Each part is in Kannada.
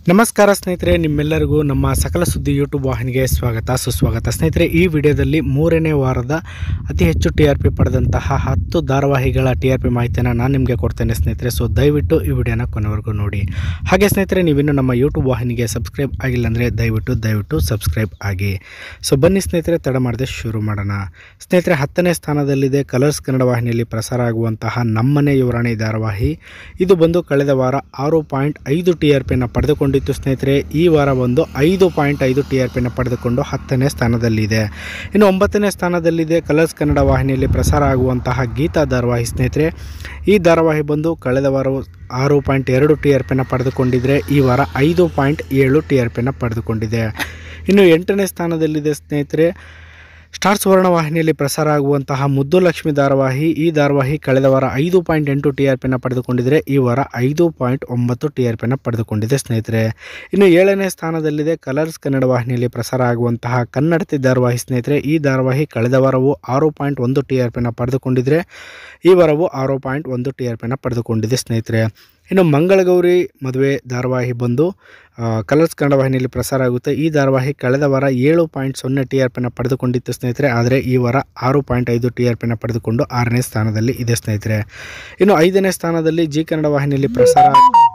ನಮಸ್ಕಾರ ಸ್ನೇಹಿತರೆ ನಿಮ್ಮೆಲ್ಲರಿಗೂ ನಮ್ಮ ಸಕಲ ಸುದ್ದಿ ಯೂಟ್ಯೂಬ್ ವಾಹಿನಿಗೆ ಸ್ವಾಗತ ಸುಸ್ವಾಗತ ಸ್ನೇಹಿತರೆ ಈ ವಿಡಿಯೋದಲ್ಲಿ ಮೂರನೇ ವಾರದ ಅತಿ ಹೆಚ್ಚು ಟಿ ಆರ್ ಪಿ ಪಡೆದಂತಹ ಹತ್ತು ಧಾರಾವಾಹಿಗಳ ಟಿ ಆರ್ ಪಿ ಮಾಹಿತಿಯನ್ನು ನಾನು ನಿಮಗೆ ಕೊಡ್ತೇನೆ ಸ್ನೇಹಿತರೆ ಸೊ ದಯವಿಟ್ಟು ಈ ವಿಡಿಯೋನ ಕೊನೆವರೆಗೂ ನೋಡಿ ಹಾಗೆ ಸ್ನೇಹಿತರೆ ನೀವಿನ್ನು ನಮ್ಮ ಯೂಟ್ಯೂಬ್ ವಾಹಿನಿಗೆ ಸಬ್ಸ್ಕ್ರೈಬ್ ಆಗಿಲ್ಲ ಅಂದರೆ ದಯವಿಟ್ಟು ದಯವಿಟ್ಟು ಸಬ್ಸ್ಕ್ರೈಬ್ ಆಗಿ ಸೊ ಬನ್ನಿ ಸ್ನೇಹಿತರೆ ತಡ ಮಾಡದೆ ಶುರು ಮಾಡೋಣ ಸ್ನೇಹಿತರೆ ಹತ್ತನೇ ಸ್ಥಾನದಲ್ಲಿದೆ ಕಲರ್ಸ್ ಕನ್ನಡ ವಾಹಿನಿಯಲ್ಲಿ ಪ್ರಸಾರ ಆಗುವಂತಹ ನಮ್ಮನೆ ಯುವರಾಣಿ ಧಾರಾವಾಹಿ ಇದು ಬಂದು ಕಳೆದ ವಾರ ಆರು ಪಾಯಿಂಟ್ ಐದು ಟಿ ಆರ್ ಪಿಯನ್ನು ಪಡೆದುಕೊಂಡಿತ್ತು ಸ್ನೇಹಿತರೆ ಈ ವಾರ ಬಂದು ಐದು ಪಾಯಿಂಟ್ ಐದು ಟಿ ಆರ್ ಪಿಯನ್ನು ಪಡೆದುಕೊಂಡು ಹತ್ತನೇ ಸ್ಥಾನದಲ್ಲಿದೆ ಇನ್ನು ಒಂಬತ್ತನೇ ಸ್ಥಾನದಲ್ಲಿದೆ ಕಲರ್ಸ್ ಕನ್ನಡ ವಾಹಿನಿಯಲ್ಲಿ ಪ್ರಸಾರ ಆಗುವಂತಹ ಗೀತಾ ಧಾರಾವಾಹಿ ಸ್ನೇಹಿತರೆ ಈ ಧಾರಾವಾಹಿ ಬಂದು ಕಳೆದ ವಾರ ಆರು ಪಾಯಿಂಟ್ ಎರಡು ಟಿ ಆರ್ ಪಿಯನ್ನು ಪಡೆದುಕೊಂಡಿದ್ದರೆ ಈ ವಾರ ಐದು ಪಾಯಿಂಟ್ ಏಳು ಟಿ ಆರ್ ಪಿಯನ್ನು ಪಡೆದುಕೊಂಡಿದೆ ಇನ್ನು ಎಂಟನೇ ಸ್ಥಾನದಲ್ಲಿದೆ ಸ್ನೇಹಿತರೆ ಸ್ಟಾರ್ ಸುವರ್ಣ ವಾಹಿನಿಯಲ್ಲಿ ಪ್ರಸಾರ ಆಗುವಂತಹ ಮುದ್ದು ಲಕ್ಷ್ಮಿ ಧಾರಾವಾಹಿ ಈ ಧಾರಾವಾಹಿ ಕಳೆದ ವಾರ ಐದು ಪಾಯಿಂಟ್ ಎಂಟು ಟಿ ಆರ್ ಪಿನ ಪಡೆದುಕೊಂಡಿದ್ದರೆ ಈ ವಾರ ಐದು ಪಾಯಿಂಟ್ ಒಂಬತ್ತು ಟಿ ಆರ್ ಪಿನ ಪಡೆದುಕೊಂಡಿದೆ ಸ್ನೇಹಿತರೆ ಇನ್ನು ಏಳನೇ ಸ್ಥಾನದಲ್ಲಿದೆ ಕಲರ್ಸ್ ಕನ್ನಡ ವಾಹಿನಿಯಲ್ಲಿ ಪ್ರಸಾರ ಆಗುವಂತಹ ಕನ್ನಡತಿ ಧಾರಾವಾಹಿ ಸ್ನೇಹಿತರೆ ಈ ಧಾರಾವಾಹಿ ಕಳೆದ ವಾರವು ಆರು ಪಾಯಿಂಟ್ ಒಂದು ಟಿ ಆರ್ ಪಿನ ಪಡೆದುಕೊಂಡಿದ್ದರೆ ಈ ವಾರವು ಆರು ಪಾಯಿಂಟ್ ಒಂದು ಟಿ ಆರ್ ಪಿನ ಪಡೆದುಕೊಂಡಿದೆ ಸ್ನೇಹಿತರೆ ಇನ್ನು ಮಂಗಳಗೌರಿ ಮದುವೆ ಧಾರಾವಾಹಿ ಬಂದು ಆ, ಕಲರ್ಸ್ ಕನ್ನಡ ವಾಹಿನಿಯಲ್ಲಿ ಪ್ರಸಾರ ಆಗುತ್ತೆ ಈ ಧಾರಾವಾಹಿ ಕಳೆದ ವಾರ ಏಳು ಪಾಯಿಂಟ್ ಸೊನ್ನೆ ಟಿ ಆರ್ ಪಿನ ಪಡೆದುಕೊಂಡಿತ್ತು ಸ್ನೇಹಿತರೆ ಆದರೆ ಈ ವಾರ ಆರು ಪಾಯಿಂಟ್ ಐದು ಟಿ ಆರ್ ಪಿನ ಪಡೆದುಕೊಂಡು ಆರನೇ ಸ್ಥಾನದಲ್ಲಿ ಇದೆ ಸ್ನೇಹಿತರೆ ಇನ್ನು ಐದನೇ ಸ್ಥಾನದಲ್ಲಿ ಜಿ ಕನ್ನಡ ವಾಹಿನಿಯಲ್ಲಿ ಪ್ರಸಾರ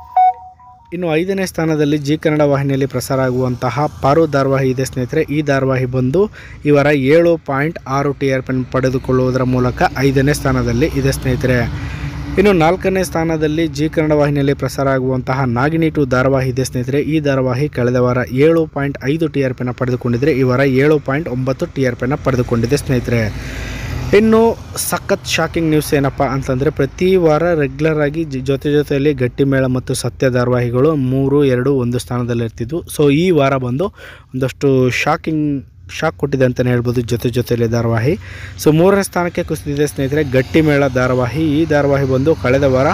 ಇನ್ನು ಐದನೇ ಸ್ಥಾನದಲ್ಲಿ ಜಿ ಕನ್ನಡ ವಾಹಿನಿಯಲ್ಲಿ ಪ್ರಸಾರ ಆಗುವಂತಹ ಪಾರು ಧಾರಾವಾಹಿ ಇದೆ ಸ್ನೇಹಿತರೆ ಈ ಧಾರಾವಾಹಿ ಬಂದು ಈ ವಾರ ಏಳು ಪಾಯಿಂಟ್ ಆರು ಟಿ ಆರ್ ಪಿನ ಪಡೆದುಕೊಳ್ಳುವುದರ ಮೂಲಕ ಐದನೇ ಸ್ಥಾನದಲ್ಲಿ ಇದೆ ಸ್ನೇಹಿತರೆ ಇನ್ನು ನಾಲ್ಕನೇ ಸ್ಥಾನದಲ್ಲಿ ಜಿ ಕನ್ನಡ ವಾಹಿನಿಯಲ್ಲಿ ಪ್ರಸಾರ ಆಗುವಂತಹ ನಾಗಿನಿ ಟು ಧಾರಾವಾಹಿ ಇದೆ ಸ್ನೇಹಿತರೆ ಈ ಧಾರಾವಾಹಿ ಕಳೆದ ವಾರ ಏಳು ಪಾಯಿಂಟ್ ಐದು ಟಿ ಆರ್ ಪಿನ ಪಡೆದುಕೊಂಡಿದ್ದರೆ ಈ ವಾರ ಏಳು ಪಾಯಿಂಟ್ ಒಂಬತ್ತು ಟಿ ಆರ್ ಪಿನ ಪಡೆದುಕೊಂಡಿದೆ ಸ್ನೇಹಿತರೆ ಇನ್ನು ಸಖತ್ ಶಾಕಿಂಗ್ ನ್ಯೂಸ್ ಏನಪ್ಪ ಅಂತಂದರೆ ಪ್ರತಿ ವಾರ ರೆಗ್ಯುಲರ್ ಆಗಿ ಜ- ಜೊತೆ ಜೊತೆಯಲ್ಲಿ ಗಟ್ಟಿಮೇಳ ಮತ್ತು ಸತ್ಯ ಧಾರಾವಾಹಿಗಳು ಮೂರು ಎರಡು ಒಂದು ಸ್ಥಾನದಲ್ಲಿರ್ತಿದ್ವು ಸೊ ಈ ವಾರ ಬಂದು ಒಂದಷ್ಟು ಶಾಕಿಂಗ್ ಶಾಕ್ ಕೊಟ್ಟಿದೆ ಅಂತಲೇ ಹೇಳ್ಬೋದು ಜೊತೆ ಜೊತೆಯಲ್ಲಿ ಧಾರಾವಾಹಿ ಸೊ ಮೂರನೇ ಸ್ಥಾನಕ್ಕೆ ಕುಸಿದಿದೆ ಸ್ನೇಹಿತರೆ ಗಟ್ಟಿಮೇಳ ಧಾರಾವಾಹಿ ಈ ಧಾರಾವಾಹಿ ಬಂದು ಕಳೆದ ವಾರ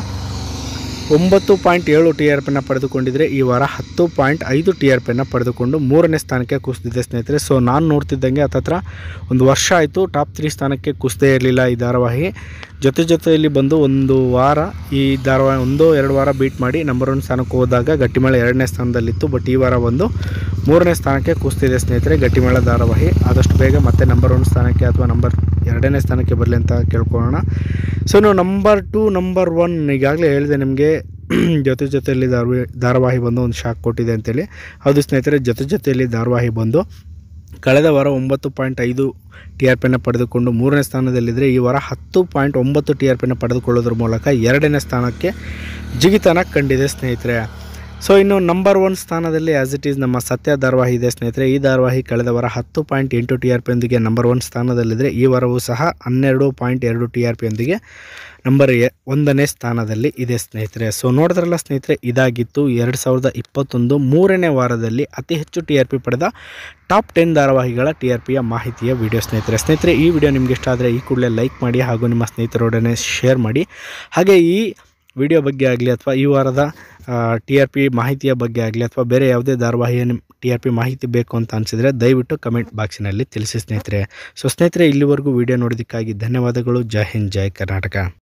ಒಂಬತ್ತು ಪಾಯಿಂಟ್ ಏಳು ಟಿ ಆರ್ ಪಿನ ಪಡೆದುಕೊಂಡಿದ್ದರೆ ಈ ವಾರ ಹತ್ತು ಪಾಯಿಂಟ್ ಐದು ಟಿ ಆರ್ ಪಿನ ಪಡೆದುಕೊಂಡು ಮೂರನೇ ಸ್ಥಾನಕ್ಕೆ ಕುಸಿದಿದೆ ಸ್ನೇಹಿತರೆ ಸೊ ನಾನು ನೋಡ್ತಿದ್ದಂಗೆ ಹತ್ತತ್ರ ಒಂದು ವರ್ಷ ಆಯಿತು ಟಾಪ್ ತ್ರೀ ಸ್ಥಾನಕ್ಕೆ ಕುಸಿದೇ ಇರಲಿಲ್ಲ ಈ ಧಾರಾವಾಹಿ ಜೊತೆ ಜೊತೆಯಲ್ಲಿ ಬಂದು ಒಂದು ವಾರ ಈ ಧಾರಾವಾಹಿ ಒಂದು ಎರಡು ವಾರ ಬೀಟ್ ಮಾಡಿ ನಂಬರ್ ಒನ್ ಸ್ಥಾನಕ್ಕೆ ಹೋದಾಗ ಗಟ್ಟಿಮೇಳ ಎರಡನೇ ಸ್ಥಾನದಲ್ಲಿತ್ತು ಬಟ್ ಈ ವಾರ ಬಂದು ಮೂರನೇ ಸ್ಥಾನಕ್ಕೆ ಕುಸಿದಿದೆ ಸ್ನೇಹಿತರೆ ಗಟ್ಟಿಮೇಳ ಧಾರಾವಾಹಿ ಆದಷ್ಟು ಬೇಗ ಮತ್ತೆ ನಂಬರ್ ಒನ್ ಸ್ಥಾನಕ್ಕೆ ಅಥವಾ ನಂಬರ್ ಎರಡನೇ ಸ್ಥಾನಕ್ಕೆ ಬರಲಿ ಅಂತ ಕೇಳ್ಕೊಳ್ಳೋಣ ಸೊ ನಾವು ನಂಬರ್ ಟು ನಂಬರ್ ಒನ್ ಈಗಾಗಲೇ ಹೇಳಿದೆ ನಿಮಗೆ ಜೊತೆ ಜೊತೆಯಲ್ಲಿ ಧಾರಾವಾಹಿ ಧಾರಾವಾಹಿ ಬಂದು ಒಂದು ಶಾಕ್ ಕೊಟ್ಟಿದೆ ಅಂತೇಳಿ ಹೌದು ಸ್ನೇಹಿತರೆ ಜೊತೆ ಜೊತೆಯಲ್ಲಿ ಧಾರಾವಾಹಿ ಬಂದು ಕಳೆದ ವಾರ ಒಂಬತ್ತು ಪಾಯಿಂಟ್ ಐದು ಟಿ ಆರ್ ಪಿನ ಪಡೆದುಕೊಂಡು ಮೂರನೇ ಸ್ಥಾನದಲ್ಲಿದ್ದರೆ ಈ ವಾರ ಹತ್ತು ಪಾಯಿಂಟ್ ಒಂಬತ್ತು ಟಿ ಆರ್ ಪಿನ ಪಡೆದುಕೊಳ್ಳೋದ್ರ ಮೂಲಕ ಎರಡನೇ ಸ್ಥಾನಕ್ಕೆ ಜಿಗಿತನ ಕಂಡಿದೆ ಸ್ನೇಹಿತರೆ ಸೊ ಇನ್ನು ನಂಬರ್ ಒನ್ ಸ್ಥಾನದಲ್ಲಿ ಆ್ಯಸ್ ಇಟ್ ಈಸ್ ನಮ್ಮ ಸತ್ಯ ಧಾರಾವಾಹಿ ಇದೆ ಸ್ನೇಹಿತರೆ ಈ ಧಾರಾವಾಹಿ ಕಳೆದ ವಾರ ಹತ್ತು ಪಾಯಿಂಟ್ ಎಂಟು ಟಿ ಆರ್ ಪಿಯೊಂದಿಗೆ ನಂಬರ್ ಒನ್ ಸ್ಥಾನದಲ್ಲಿದ್ದರೆ ಈ ವಾರವೂ ಸಹ ಹನ್ನೆರಡು ಪಾಯಿಂಟ್ ಎರಡು ಟಿ ಆರ್ ಪಿಯೊಂದಿಗೆ ನಂಬರ್ ಎ ಒಂದನೇ ಸ್ಥಾನದಲ್ಲಿ ಇದೆ ಸ್ನೇಹಿತರೆ ಸೊ ನೋಡಿದ್ರಲ್ಲ ಸ್ನೇಹಿತರೆ ಇದಾಗಿತ್ತು ಎರಡು ಸಾವಿರದ ಇಪ್ಪತ್ತೊಂದು ಮೂರನೇ ವಾರದಲ್ಲಿ ಅತಿ ಹೆಚ್ಚು ಟಿ ಆರ್ ಪಿ ಪಡೆದ ಟಾಪ್ ಟೆನ್ ಧಾರಾವಾಹಿಗಳ ಟಿ ಆರ್ ಪಿಯ ಮಾಹಿತಿಯ ವಿಡಿಯೋ ಸ್ನೇಹಿತರೆ ಸ್ನೇಹಿತರೆ ಈ ವಿಡಿಯೋ ನಿಮಗೆ ಇಷ್ಟ ಆದರೆ ಈ ಕೂಡಲೇ ಲೈಕ್ ಮಾಡಿ ಹಾಗೂ ನಿಮ್ಮ ಸ್ನೇಹಿತರೊಡನೆ ಶೇರ್ ಮಾಡಿ ಹಾಗೆ ಈ ವಿಡಿಯೋ ಬಗ್ಗೆ ಆಗಲಿ ಅಥವಾ ಈ ವಾರದ ಟಿ ಆರ್ ಪಿ ಮಾಹಿತಿಯ ಬಗ್ಗೆ ಆಗಲಿ ಅಥವಾ ಬೇರೆ ಯಾವುದೇ ಧಾರಾವಾಹಿಯ ಟಿ ಆರ್ ಪಿ ಮಾಹಿತಿ ಬೇಕು ಅಂತ ಅನಿಸಿದರೆ ದಯವಿಟ್ಟು ಕಮೆಂಟ್ ಬಾಕ್ಸಿನಲ್ಲಿ ತಿಳಿಸಿ ಸ್ನೇಹಿತರೆ ಸೊ ಸ್ನೇಹಿತರೆ ಇಲ್ಲಿವರೆಗೂ ವಿಡಿಯೋ ನೋಡೋದಕ್ಕಾಗಿ ಧನ್ಯವಾದಗಳು ಜೈ ಹಿಂದ್ ಜೈ ಕರ್ನಾಟಕ